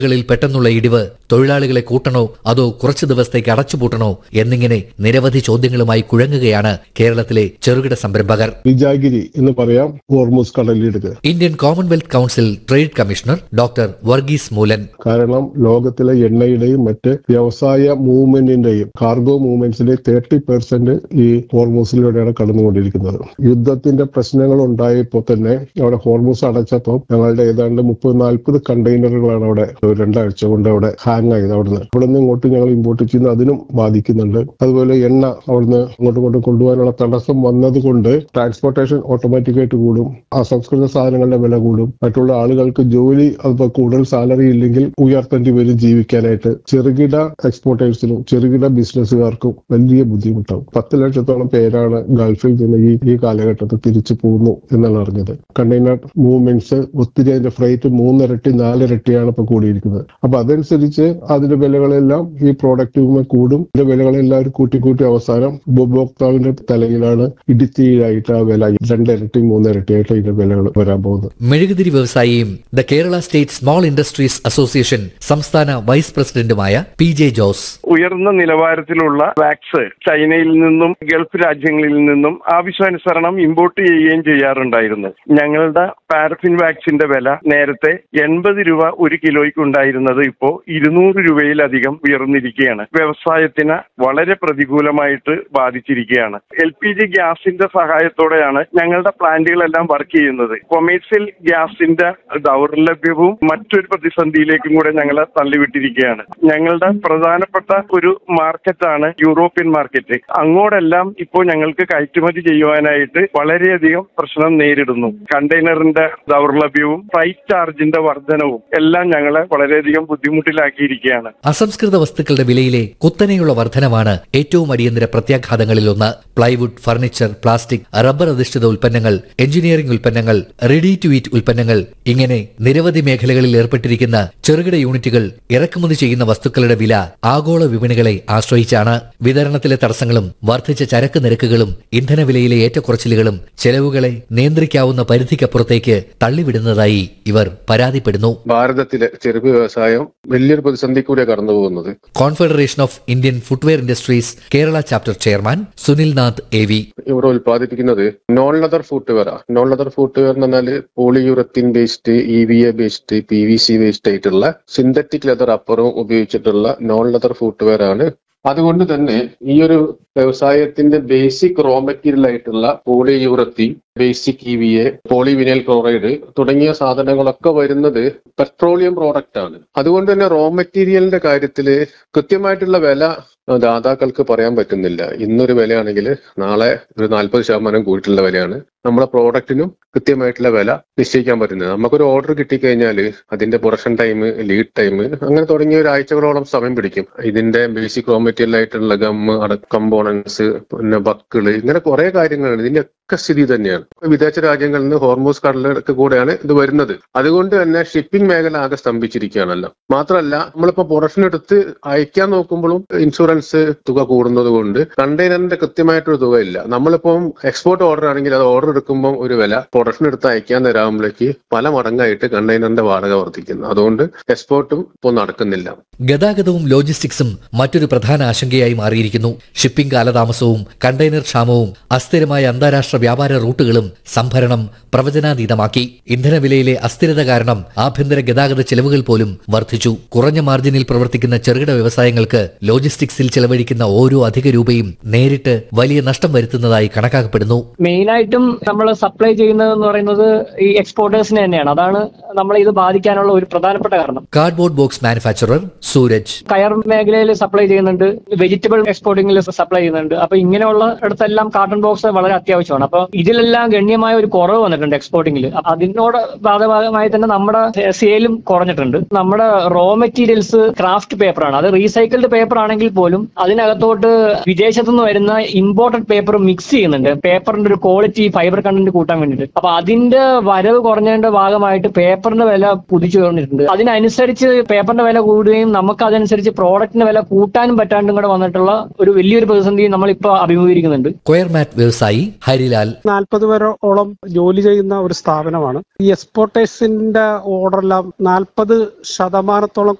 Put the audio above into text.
കളിൽ പെട്ടെന്നുള്ള ഇടിവ് തൊഴിലാളികളെ കൂട്ടണോ അതോ കുറച്ചു ദിവസത്തേക്ക് അടച്ചുപൂട്ടണോ എന്നിങ്ങനെ നിരവധി ചോദ്യങ്ങളുമായി കുഴങ്ങുകയാണ് കേരളത്തിലെ ചെറുകിട സംരംഭകർ വിജാഗിരി എന്ന് പറയാം ഹോർമൂസ് കടലിടുക Indian Commonwealth council trade commissioner doctor Varghese Moolan കാരണം ലോകത്തിലെ എണ്ണയുടെയും മറ്റ് വ്യവസായ മൂവ്മെന്റിന്റെയും കാർഗോ മൂവ്മെന്റ്സിന്റെ തേർട്ടി പെർസെന്റ് ഈ ഹോർമൂസിലൂടെയാണ് കടന്നുകൊണ്ടിരിക്കുന്നത് യുദ്ധത്തിന്റെ പ്രശ്നങ്ങൾ ഉണ്ടായപ്പോൾ തന്നെ അവിടെ ഹോർമൂസ് അടച്ചപ്പോൾ ഞങ്ങളുടെ ഏതാണ്ട് മുപ്പത് നാൽപ്പത് കണ്ടെയ്നറുകളാണ് അവിടെ ഒരു രണ്ടാഴ്ച കൊണ്ട് അവിടെ ഹാങ് ആയത് അവിടുന്ന് അവിടെ നിന്ന് ഇങ്ങോട്ട് ഞങ്ങൾ ഇമ്പോർട്ട് ചെയ്യുന്ന അതിനും ബാധിക്കുന്നുണ്ട് അതുപോലെ എണ്ണ അവിടുന്ന് അങ്ങോട്ടും ഇങ്ങോട്ടും കൊണ്ടുപോകാനുള്ള തടസ്സം വന്നത് കൊണ്ട് ട്രാൻസ്പോർട്ടേഷൻ ഓട്ടോമാറ്റിക്കായിട്ട് കൂടും അസംസ്കൃത സാധനങ്ങളുടെ വില കൂടും മറ്റുള്ള ആളുകൾക്ക് ജോലി അതിപ്പോ കൂടുതൽ സാലറി ഇല്ലെങ്കിൽ ഉയർത്തേണ്ടി വരും ജീവിക്കാനായിട്ട് ചെറുകിട എക്സ്പോർട്ടേഴ്സിനും ചെറുകിട ബിസിനസ്സുകാർക്കും വലിയ ബുദ്ധിമുട്ടാവും പത്ത് ലക്ഷത്തോളം പേരാണ് ഗൾഫിൽ നിന്ന് ഈ ഈ കാലഘട്ടത്തിൽ തിരിച്ചു പോകുന്നു എന്നാണ് അറിഞ്ഞത് കണ്ടെയ്നർ മൂവ്മെന്റ്സ് ഒത്തിരി അതിന്റെ ഫ്രൈറ്റ് മൂന്നിരട്ടി നാലിരട്ടിയാണ് ഇപ്പൊ കൂടിയിരിക്കുന്നത് അപ്പൊ അതനുസരിച്ച് അതിന്റെ വിലകളെല്ലാം ഈ പ്രോഡക്റ്റ് കൂടും ഇതിന്റെ വിലകളെല്ലാം കൂട്ടി കൂട്ടി അവസാനം ഉപഭോക്താവിന്റെ തലയിലാണ് ഇടിത്തീഴായിട്ട് ആ വില രണ്ടിരട്ടി മൂന്നിരട്ടിയായിട്ട് ഇതിന്റെ വിലകൾ വരാൻ പോകുന്നത് മെഴുകുതിരി വ്യവസായിയും the Kerala state small industries association സംസ്ഥാന വൈസ് പ്രസിഡന്റുമായ പി ജെ ജോസ് ഉയർന്ന നിലവാരത്തിലുള്ള വാക്സ് ചൈനയിൽ നിന്നും ഗൾഫ് രാജ്യങ്ങളിൽ നിന്നും ആവശ്യാനുസരണം ഇമ്പോർട്ട് ചെയ്യുകയും ചെയ്യാറുണ്ടായിരുന്നു ഞങ്ങളുടെ പാരഫിൻ വാക്സിന്റെ വില നേരത്തെ എൺപത് രൂപ ഒരു കിലോയ്ക്ക് ഉണ്ടായിരുന്നത് ഇപ്പോ ഇരുന്നൂറ് രൂപയിലധികം ഉയർന്നിരിക്കുകയാണ് വ്യവസായത്തിന് വളരെ പ്രതികൂലമായിട്ട് ബാധിച്ചിരിക്കുകയാണ് എൽ പി ജി ഗ്യാസിന്റെ സഹായത്തോടെയാണ് ഞങ്ങളുടെ പ്ലാന്റുകളെല്ലാം വർക്ക് ചെയ്യുന്നത് കൊമേഴ്സ്യൽ ഗ്യാസിന്റെ ദൗർലഭ്യവും മറ്റൊരു പ്രതിസന്ധിയിലേക്കും കൂടെ ഞങ്ങളെ തള്ളിവിട്ടിരിക്കുകയാണ് ഞങ്ങളുടെ പ്രധാനപ്പെട്ട ഒരു മാർക്കറ്റാണ് യൂറോപ്യൻ മാർക്കറ്റ് അങ്ങോട്ടെല്ലാം ഇപ്പോൾ ഞങ്ങൾക്ക് കയറ്റുമതി ചെയ്യുവാനായിട്ട് വളരെയധികം പ്രശ്നം നേരിടുന്നു കണ്ടെയ്നറിന്റെ ദൗർലഭ്യവും ഫ്രൈറ്റ് ചാർജിന്റെ വർധനവും എല്ലാം ഞങ്ങളെ വളരെയധികം ബുദ്ധിമുട്ടിലാക്കിയിരിക്കുകയാണ് അസംസ്കൃത വസ്തുക്കളുടെ വിലയിലെ കുത്തനെയുള്ള വർധനമാണ് ഏറ്റവും അടിയന്തര പ്രത്യാഘാതങ്ങളിലൊന്ന് പ്ലൈവുഡ് ഫർണിച്ചർ പ്ലാസ്റ്റിക് റബ്ബർ അധിഷ്ഠിത ഉൽപ്പന്നങ്ങൾ എഞ്ചിനീയറിംഗ് ഉൽപ്പന്നങ്ങൾ റെഡി ടു ഈറ്റ് ഉൽപ്പന്നങ്ങൾ ഇങ്ങനെ നിരവധി മേഖലകളിൽ ഏർപ്പെട്ടിരിക്കുന്ന ചെറുകിട യൂണിറ്റുകൾ ഇറക്കുമതി ചെയ്യുന്ന വസ്തുക്കളുടെ വില ആഗോള വിപണികളെ ആശ്രയിച്ചാണ് വിതരണത്തിലെ തടസ്സങ്ങളും വർദ്ധിച്ച ചരക്ക് നിരക്കുകളും ഇന്ധനവിലയിലെ ഏറ്റക്കുറച്ചിലുകളും ചെലവുകളെ നിയന്ത്രിക്കാവുന്ന പരിധിക്കപ്പുറത്തേക്ക് തള്ളിവിടുന്നതായി ഇവർ പരാതിപ്പെടുന്നു ഭാരതത്തിലെ ചെറുപ്പ് വ്യവസായം വലിയൊരു പ്രതിസന്ധി കൂടിയാണ് കടന്നു പോകുന്നത് confederation of Indian footwear industries Kerala chapter chairman Sunil Nath A V ഇവിടെ ഉൽപ്പാദിപ്പിക്കുന്നത് non leather footwear non leather footwear എന്ന് പറഞ്ഞാൽ polyurethane based E V A based P V C based ആയിട്ടുള്ള സിന്തറ്റിക് ലെതർ അപ്പുറവും ഉപയോഗിച്ചിട്ടുള്ള നോൺ ലെതർ ഫുട്വെയർ ആണ് അതുകൊണ്ട് തന്നെ ഈ ഒരു വ്യവസായത്തിന്റെ ബേസിക് റോ മെറ്റീരിയൽ ആയിട്ടുള്ള polyurethane basic E V A polyvinyl chloride തുടങ്ങിയ സാധനങ്ങളൊക്കെ വരുന്നത് പെട്രോളിയം പ്രോഡക്റ്റ് ആണ് അതുകൊണ്ട് തന്നെ റോ മെറ്റീരിയലിന്റെ കാര്യത്തിൽ കൃത്യമായിട്ടുള്ള വില ദാതാക്കൾക്ക് പറയാൻ പറ്റുന്നില്ല ഇന്നൊരു വിലയാണെങ്കിൽ നാളെ ഒരു നാൽപ്പത് ശതമാനം കൂടിയിട്ടുള്ള വിലയാണ് നമ്മളെ പ്രോഡക്റ്റിനും കൃത്യമായിട്ടുള്ള വില നിശ്ചയിക്കാൻ പറ്റുന്നത് നമുക്കൊരു ഓർഡർ കിട്ടിക്കഴിഞ്ഞാൽ അതിന്റെ പ്രൊഡക്ഷൻ ടൈം ലീഡ് ടൈം അങ്ങനെ തുടങ്ങിയ ഒരാഴ്ചകളോളം സമയം പിടിക്കും ഇതിന്റെ ബേസിക് റോ മെറ്റീരിയൽ ആയിട്ടുള്ള ഗമ്മ് കമ്പോണൻസ് പിന്നെ ബക്കിള് ഇങ്ങനെ കുറെ കാര്യങ്ങളുണ്ട് ഇതിന്റെ ഒക്കെ സ്ഥിതി തന്നെയാണ് വിദേശ രാജ്യങ്ങളിൽ നിന്ന് ഹോർമോസ് കടലൊക്കെ കൂടെയാണ് ഇത് വരുന്നത് അതുകൊണ്ട് തന്നെ ഷിപ്പിംഗ് മേഖല ആകെ സ്തംഭിച്ചിരിക്കുകയാണല്ലോ മാത്രമല്ല നമ്മളിപ്പോ പ്രൊഡക്ഷൻ എടുത്ത് അയക്കാൻ നോക്കുമ്പോഴും ഇൻഷുറൻസ് തുക കൂടുന്നത് കൊണ്ട് കണ്ടെയ്നറിന്റെ കൃത്യമായിട്ടൊരു തുക ഇല്ല നമ്മളിപ്പം എക്സ്പോർട്ട് ഓർഡർ ആണെങ്കിൽ അത് ഓർഡർ എടുക്കുമ്പോൾ ഒരു വില പ്രൊഡക്ഷൻ എടുത്ത് അയക്കാൻ തരാകുമ്പോഴേക്ക് പല മടങ്ങായിട്ട് കണ്ടെയ്നറിന്റെ വാടക വർദ്ധിക്കുന്നു അതുകൊണ്ട് എക്സ്പോർട്ടും ഇപ്പോൾ നടക്കുന്നില്ല ഗതാഗതവും ലോജിസ്റ്റിക്സും മറ്റൊരു പ്രധാന ആശങ്കയായി മാറിയിരിക്കുന്നു ഷിപ്പിംഗ് കാലതാമസവും കണ്ടെയ്നർ ക്ഷാമവും അസ്ഥിരമായ അന്താരാഷ്ട്ര വ്യാപാര റൂട്ടുകളും സംഭരണം പ്രവചനാതീതമാക്കി ഇന്ധനവിലയിലെ അസ്ഥിരത കാരണം ആഭ്യന്തര ഗതാഗത ചെലവുകൾ പോലും വർദ്ധിച്ചു കുറഞ്ഞ മാർജിനിൽ പ്രവർത്തിക്കുന്ന ചെറുകിട വ്യവസായങ്ങൾക്ക് ലോജിസ്റ്റിക്സിൽ ചെലവഴിക്കുന്ന ഓരോ അധിക രൂപയും നേരിട്ട് വലിയ നഷ്ടം വരുത്തുന്നതായി കണക്കാക്കപ്പെടുന്നു മെയിനായിട്ടും നമ്മൾ സപ്ലൈ ചെയ്യുന്നത് എന്ന് പറയുന്നത് ഈ എക്സ്പോർട്ടേഴ്സിനെ തന്നെയാണ് അതാണ് നമ്മളെ ഇത് ബാധിക്കാനുള്ള ഒരു പ്രധാനപ്പെട്ട കാരണം കാർഡ്ബോർഡ് ബോക്സ് മാനുഫാക്ചറർ സൂരജ് കയർ മേഖലയിൽ സപ്ലൈ ചെയ്യുന്നുണ്ട് വെജിറ്റബിൾ എക്സ്പോർട്ടിംഗിൽ സപ്ലൈ ചെയ്യുന്നുണ്ട് അപ്പൊ ഇങ്ങനെയുള്ള ഇടത്തെല്ലാം കാർട്ടൺ ബോക്സ് വളരെ അത്യാവശ്യമാണ് അപ്പൊ ഇതിലെല്ലാം ഗണ്യമായ ഒരു കുറവ് വന്നിട്ടുണ്ട് എക്സ്പോർട്ടിംഗിൽ അതിനോട് ബാധകമായി തന്നെ നമ്മുടെ സെയിലും കുറഞ്ഞിട്ടുണ്ട് നമ്മുടെ റോ മെറ്റീരിയൽസ് ക്രാഫ്റ്റ് പേപ്പറാണ് അത് റീസൈക്കിൾഡ് പേപ്പർ ആണെങ്കിൽ പോലും അതിനകത്തോട്ട് വിദേശത്തു നിന്ന് വരുന്ന ഇമ്പോർട്ടഡ് പേപ്പർ മിക്സ് ചെയ്യുന്നുണ്ട് പേപ്പറിന്റെ ഒരു ക്വാളിറ്റി ഫൈബർ കണ്ടന്റ് കൂട്ടാൻ വേണ്ടിയിട്ട് അപ്പൊ അതിന്റെ വരവ് കുറഞ്ഞതിന്റെ ഭാഗമായിട്ട് പേപ്പറിന്റെ വില കുതിച്ചു ഉയർന്നിട്ടുണ്ട് അതിനനുസരിച്ച് പേപ്പറിന്റെ വില കൂടുകയും നമുക്ക് അതനുസരിച്ച് പ്രോഡക്റ്റിന്റെ വില കൂട്ടാനും പറ്റാണ്ടും കൂടെ വന്നിട്ടുള്ള ഒരു വലിയൊരു പ്രതിസന്ധി നമ്മൾ ഇപ്പോൾ അഭിമുഖീകരിക്കുന്നുണ്ട് കൊയർമാറ്റ് വ്യവസായി ഹരിലാൽ നാൽപ്പത് പേരോളം ജോലി ചെയ്യുന്ന ഒരു സ്ഥാപനമാണ് ഈ എക്സ്പോർട്ടേഴ്സിന്റെ ഓർഡറെല്ലാം നാൽപ്പത് ശതമാനത്തോളം